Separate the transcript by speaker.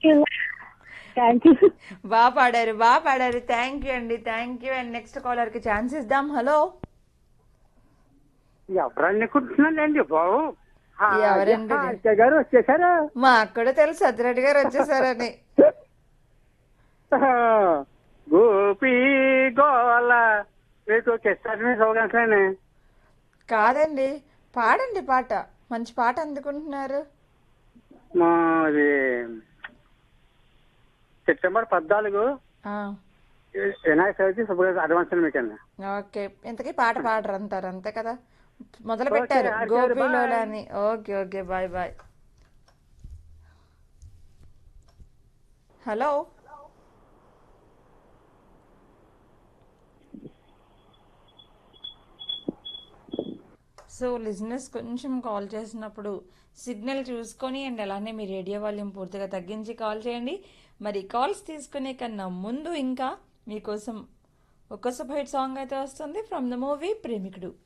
Speaker 1: You thank you
Speaker 2: బాగా పాడారు బాగా పాడారు థ్యాంక్ యూ అండి thank you and next caller కి ఛాన్స్ ఇద్దాం హలో
Speaker 3: ఎవరన్నీ కూర్చున్నానండి బాబు ఆ,
Speaker 2: ఎవరండి?
Speaker 3: ఆ, అత్తయ్య గారు వచ్చేసారా
Speaker 2: మా అక్కడ తెలుసు సత్యరెడ్డి గారు వచ్చేసారని
Speaker 3: గోపి గోల రేపు కిస్తారని సౌగంటలేనే
Speaker 2: కాదండి పాడండి పాట మంచి పాట అందుకుంటున్నారు
Speaker 3: మాది సెప్టెంబర్ పద్నాలుగు
Speaker 2: ఆ,
Speaker 3: వినాయక చవితి శుభ్ర అడ్వాన్స్ మీకండి
Speaker 2: ఓకే ఇంతకీ పాట పాడరు అంటారు అంతే కదా మొదలు
Speaker 3: ఓకే,
Speaker 2: పెట్టారు
Speaker 3: ఆచార్య,
Speaker 2: గోపిలోలా
Speaker 3: bye.
Speaker 2: అని okay okay bye bye hello so లిజినెస్ కొంచెం కాల్ చేసినప్పుడు సిగ్నల్ చూసుకొని అండ్ అలానే మీ రేడియో వాల్యూమ్ పూర్తిగా తగ్గించి కాల్ చేయండి మరి కాల్స్ తీసుకునే కన్నా ముందు ఇంకా మీకోసం ఒక సూపర్ హిట్ సాంగ్ అయితే వస్తుంది ఫ్రమ్ ద మూవీ ప్రేమికుడు